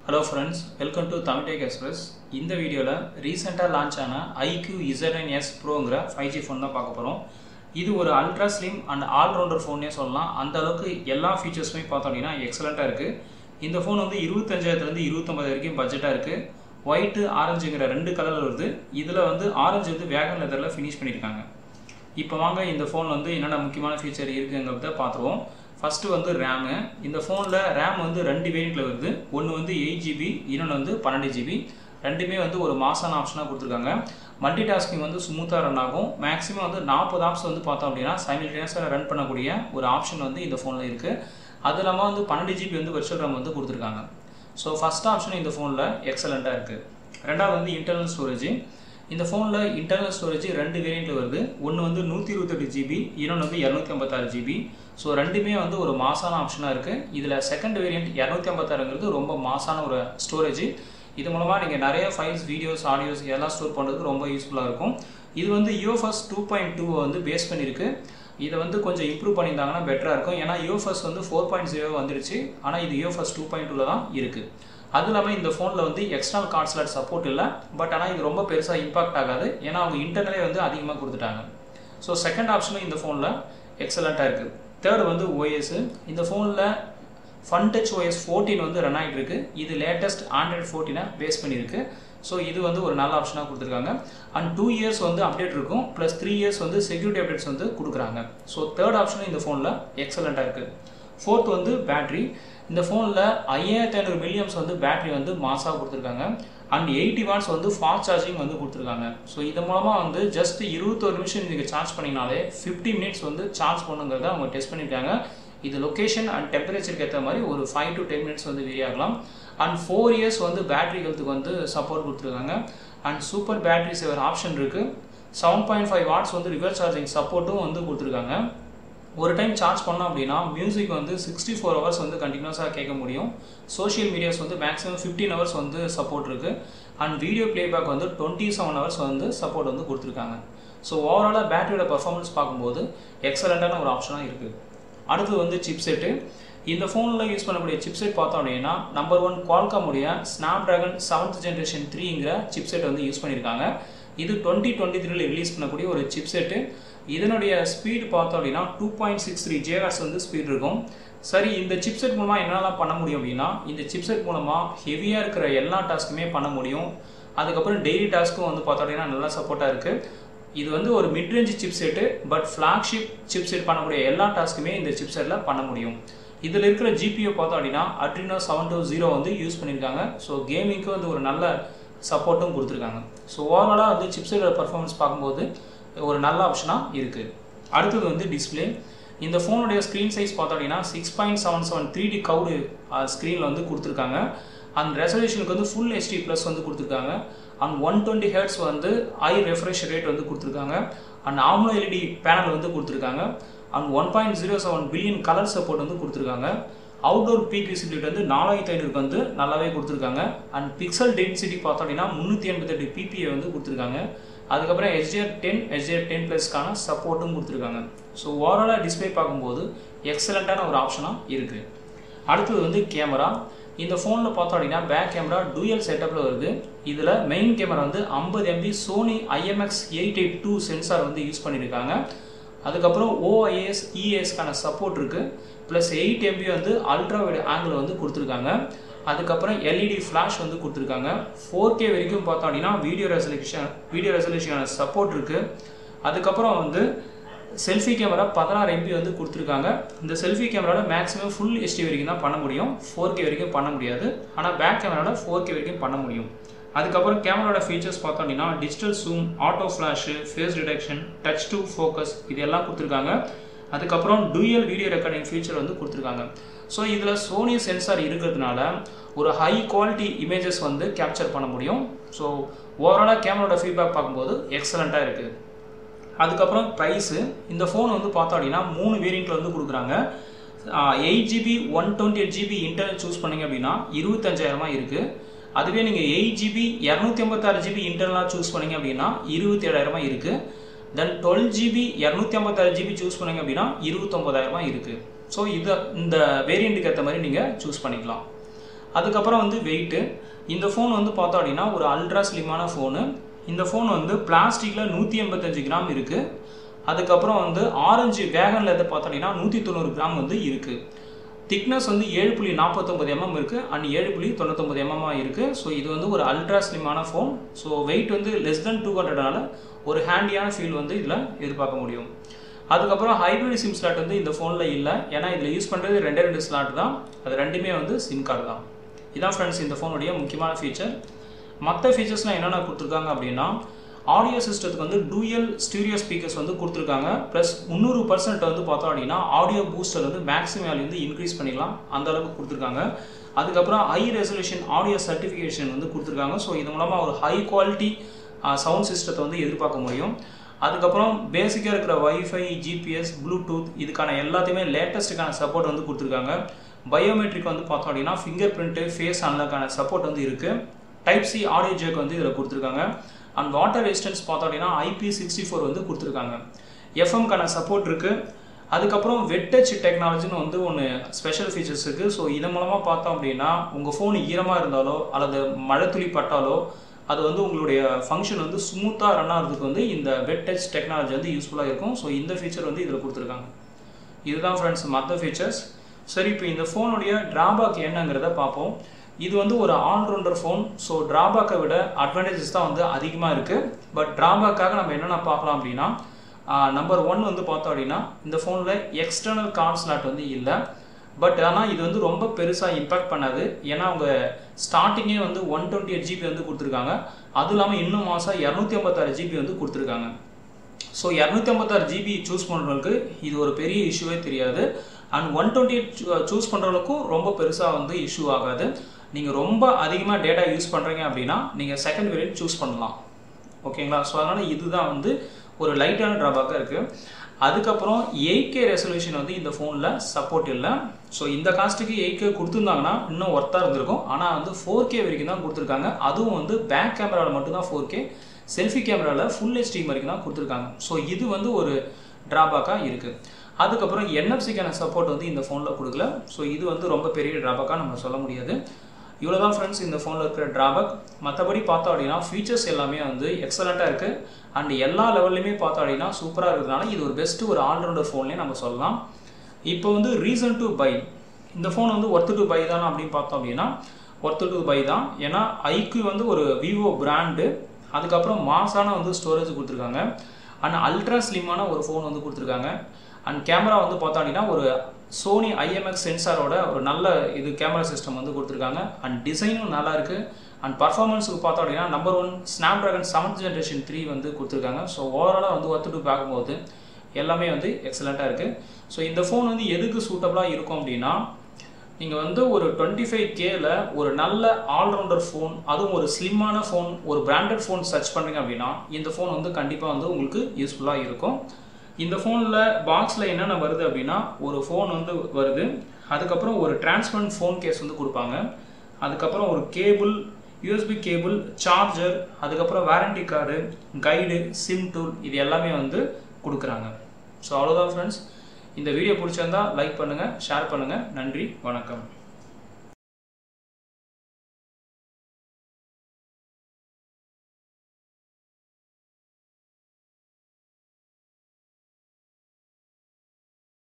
hello friends welcome to Tamil tech express இந்த வீடியோவில் ரீசெண்டாக லான்ச் ஆன ஐக்யூ இசட்என் எஸ் ப்ரோங்கிற ஃபைவ் ஜி ஃபோன் தான் பார்க்க போகிறோம் இது ஒரு அல்ட்ரா ஸ்லிம் அண்ட் ஆல்ரவுண்டர் ஃபோன்னே சொல்லலாம் அந்த அளவுக்கு எல்லா ஃபீச்சர்ஸுமே பார்த்தோம் அப்படின்னா எக்ஸலண்ட்டாக இருக்குது இந்த ஃபோன் வந்து இருபத்தஞ்சாயிரத்துலேருந்து இருபத்தொம்பது வரைக்கும் பட்ஜெட்டாக இருக்குது ஒயிட்டு ஆரஞ்சுங்கிற ரெண்டு கலரில் வருது இதில் வந்து ஆரஞ்சு வந்து வேகன் லெதரில் ஃபினிஷ் பண்ணியிருக்காங்க இப்போ வாங்க இந்த ஃபோன் வந்து என்னென்ன முக்கியமான ஃபீச்சர் இருக்குங்கிறத பார்த்துருவோம் ஃபஸ்ட்டு வந்து ரேமு இந்த ஃபோனில் ரேம் வந்து ரெண்டு வேரியண்ட்டில் வருது ஒன்று வந்து எயிட் ஜிபி இன்னொன்று வந்து பன்னெண்டு ஜிபி ரெண்டுமே வந்து ஒரு மாசான ஆப்ஷனாக கொடுத்துருக்காங்க மல்டி டாஸ்கிங் வந்து ஸ்மூத்தாக ரன் ஆகும் மேக்ஸிமம் வந்து நாற்பது ஆப்ஸ் வந்து பார்த்தோம் அப்படின்னா சைமில்டேனியஸாக ரன் பண்ணக்கூடிய ஒரு ஆப்ஷன் வந்து இந்த ஃபோனில் இருக்குது அது இல்லாமல் வந்து பன்னெண்டு ஜிபி வந்து வெர்ச்சுவல் ரேம் வந்து கொடுத்துருக்காங்க ஸோ ஃபஸ்ட் ஆப்ஷன் இந்த ஃபோனில் எக்ஸலண்ட்டாக இருக்குது ரெண்டாவது வந்து இன்டர்னல் ஸ்டோரேஜ் இந்த ஃபோனில் இன்டர்னல் ஸ்டோரேஜ் ரெண்டு வேரியண்ட்டில் வருது ஒன்று வந்து நூற்றி இருபத்தெட்டு ஜிபி இன்னொன்று வந்து இரநூத்தி ஐம்பத்தாறு ஜிபி ஸோ ரெண்டுமே வந்து ஒரு மாசான ஆப்ஷனாக இருக்குது இதில் செகண்ட் வேரியண்ட் இரநூத்தி ஐம்பத்தாறுங்கிறது ரொம்ப மாசான ஒரு ஸ்டோரேஜ் இது மூலமாக நீங்கள் நிறைய ஃபைல்ஸ் வீடியோஸ் ஆடியோஸ் எல்லாம் ஸ்டோர் பண்ணுறதுக்கு ரொம்ப யூஸ்ஃபுல்லாக இருக்கும் இது வந்து யூஎஃப்எஸ் டூ பாயிண்ட் டூ வந்து பேஸ் பண்ணியிருக்கு இதை வந்து கொஞ்சம் இம்ப்ரூவ் பண்ணியிருந்தாங்கன்னா பெட்டராக இருக்கும் ஏன்னா யூஎஃப்எஸ் வந்து ஃபோர் பாயிண்ட் ஜீரோ வந்துருச்சு ஆனால் இது யூஎஃப்எஸ் டூ பாயிண்ட் டூவில் தான் இருக்குது அது இல்லாமல் இந்த ஃபோனில் வந்து எக்ஸ்டர்னல் கார்ட் ஸ்லாட் சப்போர்ட் இல்லை பட் ஆனால் இது ரொம்ப பெருசாக இம்பாக்ட் ஆகாது ஏன்னா அவங்க இன்டர்னலே வந்து அதிகமாக கொடுத்துட்டாங்க ஸோ செகண்ட் ஆப்ஷனும் இந்த ஃபோனில் எக்ஸலண்ட்டாக இருக்குது தேர்ட் வந்து ஓஎஸ் இந்த ஃபோனில் ஃபன் டச் ஓஎஸ் ஃபோர்டீன் வந்து ரன் ஆகிட்டு இருக்கு இது லேட்டஸ்ட் ஆண்ட்ராய்ட் ஃபோர்டீனை பேஸ் பண்ணியிருக்கு ஸோ இது வந்து ஒரு நல்ல ஆப்ஷனாக கொடுத்துருக்காங்க அண்ட் டூ இயர்ஸ் வந்து அப்டேட் இருக்கும் ப்ளஸ் த்ரீ இயர்ஸ் வந்து செக்யூரிட்டி அப்டேட்ஸ் வந்து கொடுக்குறாங்க ஸோ தேர்ட் ஆப்ஷனும் இந்த ஃபோனில் எக்ஸலண்ட்டாக இருக்குது ஃபோர்த் வந்து பேட்ரி இந்த ஃபோனில் ஐயாயிரத்தி ஐநூறு மில்லியம்ஸ் வந்து பேட்டரி வந்து மாசாக கொடுத்துருக்காங்க அண்ட் எயிட்டி வாட்ஸ் வந்து ஃபாஸ்ட் சார்ஜிங் வந்து கொடுத்துருக்காங்க ஸோ இது மூலமாக வந்து ஜஸ்ட் இருபத்தொரு நிமிஷம் நீங்கள் சார்ஜ் பண்ணினாலே ஃபிஃப்டி மினிட்ஸ் வந்து சார்ஜ் பண்ணுங்கிறத அவங்க டெஸ்ட் பண்ணியிருக்காங்க இது லொக்கேஷன் அண்ட் டெம்பரேச்சருக்கு ஏற்ற மாதிரி ஒரு ஃபைவ் டு டென் மினிட்ஸ் வந்து வெரி ஆகலாம் அண்ட் ஃபோர் இயர்ஸ் வந்து பேட்டரி ஹெல்த்துக்கு வந்து சப்போர்ட் கொடுத்துருக்காங்க and super battery saver option இருக்குது செவன் பாயிண்ட் ஃபைவ் வாட்ஸ் வந்து ரிவர்ஸ் சார்ஜிங் சப்போர்ட்டும் வந்து கொடுத்துருக்காங்க ஒரு டைம் சார்ஜ் பண்ணோம் அப்படின்னா மியூசிக் வந்து சிக்ஸ்டி ஃபோர் ஹவர்ஸ் வந்து கண்டினியூஸாக கேட்க முடியும் சோஷியல் மீடியாஸ் வந்து மேக்ஸிமம் ஃபிஃப்டீன் ஹவர்ஸ் வந்து சப்போர்ட் இருக்குது அண்ட் வீடியோ ப்ளேபேக் வந்து டுவெண்ட்டி செவன் ஹவர்ஸ் வந்து சப்போர்ட் வந்து கொடுத்துருக்காங்க ஸோ ஓவராலாக பேட்டரியோட பர்ஃபார்மன்ஸ் பார்க்கும்போது எக்ஸலண்ட்டான ஒரு ஆப்ஷனாக இருக்குது அடுத்தது வந்து சிப்செட்டு இந்த ஃபோனில் யூஸ் பண்ணக்கூடிய சிப்செட் பார்த்தோம் அப்படின்னா நம்பர் ஒன் குவால்காமுடைய ஸ்னாப் ட்ராகன் செவன்த் ஜென்ரேஷன் த்ரீங்கிற சிப்செட் வந்து யூஸ் பண்ணியிருக்காங்க இது டுவெண்ட்டி டுவெண்ட்டி த்ரீல ரிலீஸ் பண்ணக்கூடிய ஒரு சிப்செட்டு இதனுடைய ஸ்பீடு பார்த்தோம் அப்படின்னா டூ பாயிண்ட் சிக்ஸ் த்ரீ ஜேஆர்ஸ் வந்து ஸ்பீட் இருக்கும் சரி இந்த சிப்செட் மூலமாக என்னெல்லாம் பண்ண முடியும் அப்படின்னா இந்த சிப்செட் மூலமாக ஹெவியாக இருக்கிற எல்லா டாஸ்க்குமே பண்ண முடியும் அதுக்கப்புறம் டெய்லி டாஸ்க்கும் வந்து பார்த்தோம் அப்படின்னா நல்லா சப்போர்ட்டாக இருக்குது இது வந்து ஒரு midrange chipset but flagship chipset பண்ணக்கூடிய எல்லா டாஸ்க்குமே இந்த சிப்செட்டில் பண்ண முடியும் இதில் இருக்கிற ஜிபிஓ பார்த்தோம் அப்படின்னா அட்ரினோ செவன் டூ ஜீரோ வந்து யூஸ் பண்ணியிருக்காங்க ஸோ கேமிங்க்கு வந்து ஒரு நல்ல சப்போர்ட்டும் கொடுத்துருக்காங்க ஸோ ஓவராலாக வந்து சிப்செட்டோட பர்ஃபார்மன்ஸ் பார்க்கும்போது ஒரு நல்ல ஆப்ஷனாக இருக்குது அடுத்தது வந்து டிஸ்பிளே இந்த ஃபோனுடைய ஸ்க்ரீன் சைஸ் பார்த்தோம் அப்படின்னா six point seven seven three D curved ஸ்க்ரீனில் வந்து கொடுத்துருக்காங்க அந்த ரெசல்யூஷனுக்கு வந்து ஃபுல் ஹெச்டி ப்ளஸ் வந்து கொடுத்துருக்காங்க அண்ட் ஒன் டுவெண்ட்டி ஹெர்ட்ஸ் வந்து ஐ ரெஃப்ரெஷ் ரேட் வந்து கொடுத்துருக்காங்க அண்ட் ஆம்லோ எல்இடி பேனல் வந்து கொடுத்துருக்காங்க and one point zero seven billion colour support வந்து கொடுத்துருக்காங்க அவுட்டோர் பீக் விசிபிலிட்டி வந்து நாலாயிரத்தி ஐநூறுக்கு வந்து நல்லாவே கொடுத்துருக்காங்க அண்ட் பிக்சல் டென்சிட்டி பார்த்தோம் அப்படின்னா முந்நூற்றி எண்பத்தெட்டு பிபிஏ வந்து கொடுத்துருக்காங்க அதுக்கப்புறம் ஹெச்டிஆர் டென் ஹெச்டிஆர் டென் ப்ளஸ்க்கான சப்போர்ட்டும் கொடுத்துருக்காங்க ஸோ ஓவராலாக டிஸ்பிளே பார்க்கும்போது எக்ஸலண்ட்டான ஒரு ஆப்ஷனாக இருக்குது அடுத்தது வந்து கேமரா இந்த ஃபோனில் பார்த்தோம் அப்படின்னா பேக் கேமரா டூயல் செட்டப்பில் வருது இதில் மெயின் கேமரா வந்து ஐம்பது MP Sony IMX eight eight two sensor வந்து யூஸ் பண்ணியிருக்காங்க அதுக்கப்புறம் ஓஐஎஸ் இஏஎஸ்க்கான சப்போர்ட் இருக்குது ப்ளஸ் எயிட் எம்பி வந்து அல்ட்ரா வைடு ஆங்கிள் வந்து கொடுத்துருக்காங்க அதுக்கப்புறம் எல்இடி ஃப்ளாஷ் வந்து கொடுத்துருக்காங்க ஃபோர் கே வரைக்கும் பார்த்தோம் அப்படின்னா வீடியோ ரெசல்யூஷன் வீடியோ ரெசல்யூஷனான சப்போர்ட் இருக்குது அதுக்கப்புறம் வந்து செல்ஃபி கேமரா பதினாறு எம்பி வந்து கொடுத்துருக்காங்க இந்த செல்ஃபி கேமராவில் மேக்ஸிமம் ஃபுல் ஹெச்டி வரைக்கும் தான் பண்ண முடியும் ஃபோர் கே வரைக்கும் பண்ண முடியாது ஆனால் பேக் கேமராவில் ஃபோர் கே வரைக்கும் பண்ண முடியும் அதுக்கப்புறம் கேமராவோட ஃபீச்சர்ஸ் பார்த்தோம் அப்படின்னா digital zoom auto flash face detection touch to focus இது எல்லாம் கொடுத்துருக்காங்க அதுக்கப்புறம் டூயல் வீடியோ ரெக்கார்டிங் ஃபீச்சர் வந்து கொடுத்துருக்காங்க ஸோ இதில் சோனி சென்சார் இருக்கிறதுனால ஒரு ஹை குவாலிட்டி இமேஜஸ் வந்து கேப்சர் பண்ண முடியும் ஸோ ஓவராலாக கேமராவோட ஃபீட்பேக் பார்க்கும்போது எக்ஸலண்ட்டாக இருக்குது அதுக்கப்புறம் ப்ரைஸு இந்த ஃபோன் வந்து பார்த்தோம் அப்படின்னா மூணு வேரியண்ட்டில் வந்து கொடுக்குறாங்க eight GB one twenty eight GB internal choose பண்ணிங்க அப்படின்னா இருபத்தஞ்சாயிரமா இருக்குது அதுவே நீங்கள் எயிட் ஜிபி இரநூத்தி ஐம்பத்தாறு ஜிபி இன்டர்னலாக சூஸ் பண்ணிங்க அப்படின்னா இருபத்தி ஏழாயிரமா இருக்குது தென் டுவெல் ஜிபி இரநூத்தி ஐம்பத்தாறு ஜிபி சூஸ் பண்ணிங்க அப்படின்னா இருபத்தொம்பதாயிரமா இருக்குது ஸோ இதை இந்த வேரியண்ட்டுக்கு ஏற்ற மாதிரி நீங்கள் சூஸ் பண்ணிக்கலாம் அதுக்கப்புறம் வந்து வெயிட்டு இந்த ஃபோன் வந்து பார்த்தோம் அப்படின்னா ஒரு அல்ட்ரா ஸ்லிம்மான ஃபோனு இந்த ஃபோன் வந்து பிளாஸ்டிக்கில் நூற்றி எண்பத்தஞ்சு கிராம் இருக்குது அதுக்கப்புறம் வந்து ஆரஞ்சு வேகன் லெதர் பார்த்தோம் அப்படின்னா நூற்றி தொண்ணூறு கிராம் வந்து இருக்குது திக்னஸ் வந்து ஏழு புள்ளி நாற்பத்தொம்பது எம்எம் இருக்குது அண்ட் ஏழு புள்ளி தொண்ணூத்தொம்பது எம்எம்மாக இருக்குது ஸோ இது வந்து ஒரு அல்ட்ரா ஸ்லிம்மான ஃபோன் ஸோ வெயிட் வந்து லெஸ் தென் டூ ஹண்ட்ரட்னால ஒரு ஹேண்டியான ஃபீல் வந்து இதில் எதிர்பார்க்க முடியும் அதுக்கப்புறம் ஹைப்ரிட் சிம் ஸ்லாட் வந்து இந்த ஃபோனில் இல்லை ஏன்னா இதில் யூஸ் பண்ணுறது ரெண்டே ரெண்டு ஸ்லாட் தான் அது ரெண்டுமே வந்து சிம் கார்டு தான் இதான் ஃப்ரெண்ட்ஸ் இந்த ஃபோனுடைய முக்கியமான ஃபீச்சர் மற்ற ஃபீச்சர்ஸ்லாம் என்னென்ன கொடுத்துருக்காங்க அப்படின்னா ஆடியோ சிஸ்டத்துக்கு வந்து டூயல் ஸ்டீரியோ ஸ்பீக்கர்ஸ் வந்து கொடுத்துருக்காங்க ப்ளஸ் முந்நூறு பர்சன்ட் வந்து பார்த்தோம் அப்படின்னா ஆடியோ பூஸ்டர் வந்து மேக்ஸிமம் வேல்யூ வந்து இன்க்ரீஸ் பண்ணிக்கலாம் அந்த அளவுக்கு கொடுத்துருக்காங்க அதுக்கப்புறம் ஹை ரெசல்யூஷன் ஆடியோ சர்டிஃபிகேஷன் வந்து கொடுத்துருக்காங்க ஸோ இது மூலமாக ஒரு ஹை குவாலிட்டி சவுண்ட் சிஸ்டத்தை வந்து எதிர்பார்க்க முடியும் அதுக்கப்புறம் பேசிக்காக இருக்கிற வைஃபை ஜிபிஎஸ் ப்ளூடூத் இதுக்கான எல்லாத்தையுமே லேட்டஸ்ட்டுக்கான சப்போர்ட் வந்து கொடுத்துருக்காங்க பயோமெட்ரிக் வந்து பார்த்தோம் அப்படின்னா ஃபிங்கர் பிரிண்ட்டு ஃபேஸ் அன்லக்கான சப்போர்ட் வந்து இருக்குது டைப் சி ஆடியோ ஜேக் வந்து இதில் கொடுத்துருக்காங்க அண்ட் வாட்டர் ரெசிஸ்டன்ஸ் பார்த்தோம் அப்படின்னா ஐபி சிக்ஸ்டி ஃபோர் வந்து கொடுத்துருக்காங்க எஃப்எம்க்கான சப்போர்ட் இருக்குது அதுக்கப்புறம் வெட்டச் டெக்னாலஜின்னு வந்து ஒன்று ஸ்பெஷல் ஃபீச்சர்ஸ் இருக்குது ஸோ இதன் மூலமாக பார்த்தோம் அப்படின்னா உங்கள் ஃபோன் ஈரமாக இருந்தாலோ அல்லது மழை துளி பட்டாலோ அது வந்து உங்களுடைய ஃபங்க்ஷன் வந்து ஸ்மூத்தாக ரன் ஆகிறதுக்கு வந்து இந்த வெட் டச் டெக்னாலஜி வந்து யூஸ்ஃபுல்லாக இருக்கும் ஸோ இந்த ஃபீச்சர் வந்து இதில் கொடுத்துருக்காங்க இதுதான் ஃப்ரெண்ட்ஸ் மற்ற ஃபீச்சர்ஸ் சரி இப்போ இந்த ஃபோனுடைய ட்ராபேக் என்னங்கிறத பார்ப்போம் இது வந்து ஒரு ஆல்ரவுண்டர் ஃபோன் ஸோ ட்ராபேக்கை விட அட்வான்டேஜஸ் தான் வந்து அதிகமாக இருக்குது பட் ட்ராபேக்காக நம்ம என்னென்ன பார்க்கலாம் அப்படின்னா நம்பர் ஒன் வந்து பார்த்தோம் அப்படின்னா இந்த ஃபோனில் எக்ஸ்டர்னல் கார்ட் ஸ்லாட் வந்து இல்லை பட் ஆனால் இது வந்து ரொம்ப பெருசாக இம்பேக்ட் பண்ணாது ஏன்னா அவங்க ஸ்டார்டிங்கே வந்து ஒன் டுவெண்ட்டி எயிட் ஜிபி வந்து கொடுத்துருக்காங்க அதுவும் இல்லாமல் இன்னும் மாதம் இரநூத்தி ஐம்பத்தாறு ஜிபி வந்து கொடுத்துருக்காங்க ஸோ இரநூத்தி ஐம்பத்தாறு ஜிபி சூஸ் பண்ணுறவங்களுக்கு இது ஒரு பெரிய இஷ்யூவே தெரியாது and one twenty eight choose பண்ணுறவங்களுக்கும் ரொம்ப பெருசாக வந்து இஷ்யூ ஆகாது நீங்கள் ரொம்ப அதிகமாக டேட்டா யூஸ் பண்ணுறீங்க அப்படின்னா நீங்கள் செகண்ட் வேரியன்ட் சூஸ் பண்ணலாம் ஓகேங்களா ஸோ அதனால் இதுதான் வந்து ஒரு லைட்டான ட்ராபேக்காக இருக்குது அதுக்கப்புறம் எயிட் கே ரெசல்யூஷன் வந்து இந்த ஃபோனில் சப்போர்ட் இல்லை ஸோ இந்த காஸ்ட்டுக்கு எயிட் கே கொடுத்துருந்தாங்கன்னா இன்னும் ஒர்த்தாக இருந்திருக்கும் ஆனால் வந்து ஃபோர் கே வரைக்கும் தான் கொடுத்துருக்காங்க அதுவும் வந்து பேக் கேமராவில் மட்டும்தான் ஃபோர் கே செல்ஃபி கேமராவில் ஃபுல் ஹெச்டி வரைக்கும் தான் கொடுத்துருக்காங்க ஸோ இது வந்து ஒரு ட்ராபேக்காக இருக்குது அதுக்கப்புறம் என்எஃப்சிக்கான சப்போர்ட் வந்து இந்த ஃபோனில் கொடுக்கல ஸோ இது வந்து ரொம்ப பெரிய ட்ராபேக்காக நம்ம சொல்ல முடியாது இவ்வளோ தான் ஃப்ரெண்ட்ஸ் இந்த ஃபோனில் இருக்கிற ட்ராபேக் மற்றபடி பார்த்தோம் அப்படின்னா ஃபீச்சர்ஸ் எல்லாமே வந்து எக்ஸலண்ட்டாக இருக்குது அண்ட் எல்லா லெவல்லையுமே பார்த்தோம் அப்படின்னா சூப்பராக இருக்கிறதுனால இது ஒரு பெஸ்ட்டு ஒரு ஆல்ரவுண்டர் ஃபோன்லேயே நம்ம சொல்லலாம் இப்போ வந்து ரீசன் டு பை இந்த ஃபோன் வந்து ஒர்த்து டு பை தானே அப்படின்னு பார்த்தோம் அப்படின்னா ஒர்த்து டு பை தான் ஏன்னா ஐக்கு வந்து ஒரு விவோ பிராண்டு அதுக்கப்புறம் மாசான வந்து ஸ்டோரேஜ் கொடுத்துருக்காங்க அண்ட் அல்ட்ரா ஸ்லிம்மான ஒரு ஃபோன் வந்து கொடுத்துருக்காங்க அண்ட் கேமரா வந்து பார்த்தோம் அப்படின்னா ஒரு சோனி ஐஎம்எக்ஸ் சென்சாரோட ஒரு நல்ல இது கேமரா சிஸ்டம் வந்து கொடுத்துருக்காங்க அண்ட் டிசைனும் நல்லா இருக்குது அண்ட் பர்ஃபார்மன்ஸுக்கு பார்த்தோம் அப்படின்னா number one Snapdragon seventh generation three வந்து கொடுத்துருக்காங்க ஸோ ஓவராலாக வந்து ஒத்துட்டு பார்க்கும்போது எல்லாமே வந்து எக்ஸலண்ட்டாக இருக்குது ஸோ இந்த ஃபோன் வந்து எதுக்கு சூட்டபுளாக இருக்கும் அப்படின்னா நீங்கள் வந்து ஒரு டுவெண்ட்டி ஃபைவ் கேல ஒரு நல்ல ஆல்ரவுண்டர் ஃபோன் அதுவும் ஒரு ஸ்லிம்மான ஃபோன் ஒரு பிராண்டட் ஃபோன் சர்ச் பண்ணுறீங்க அப்படின்னா இந்த ஃபோன் வந்து கண்டிப்பாக வந்து உங்களுக்கு யூஸ்ஃபுல்லாக இருக்கும் இந்த ஃபோனில் பாக்ஸில் என்னென்ன வருது அப்படின்னா ஒரு ஃபோன் வந்து வருது அதுக்கப்புறம் ஒரு டிரான்ஸ்பரண்ட் ஃபோன் கேஸ் வந்து கொடுப்பாங்க அதுக்கப்புறம் ஒரு கேபிள் யூஎஸ்பி கேபிள் சார்ஜர் அதுக்கப்புறம் warranty card guide SIM tool இது எல்லாமே வந்து கொடுக்குறாங்க ஸோ அவ்வளோதான் ஃப்ரெண்ட்ஸ் இந்த வீடியோ பிடிச்சிருந்தா லைக் பண்ணுங்கள் ஷேர் பண்ணுங்கள் நன்றி வணக்கம்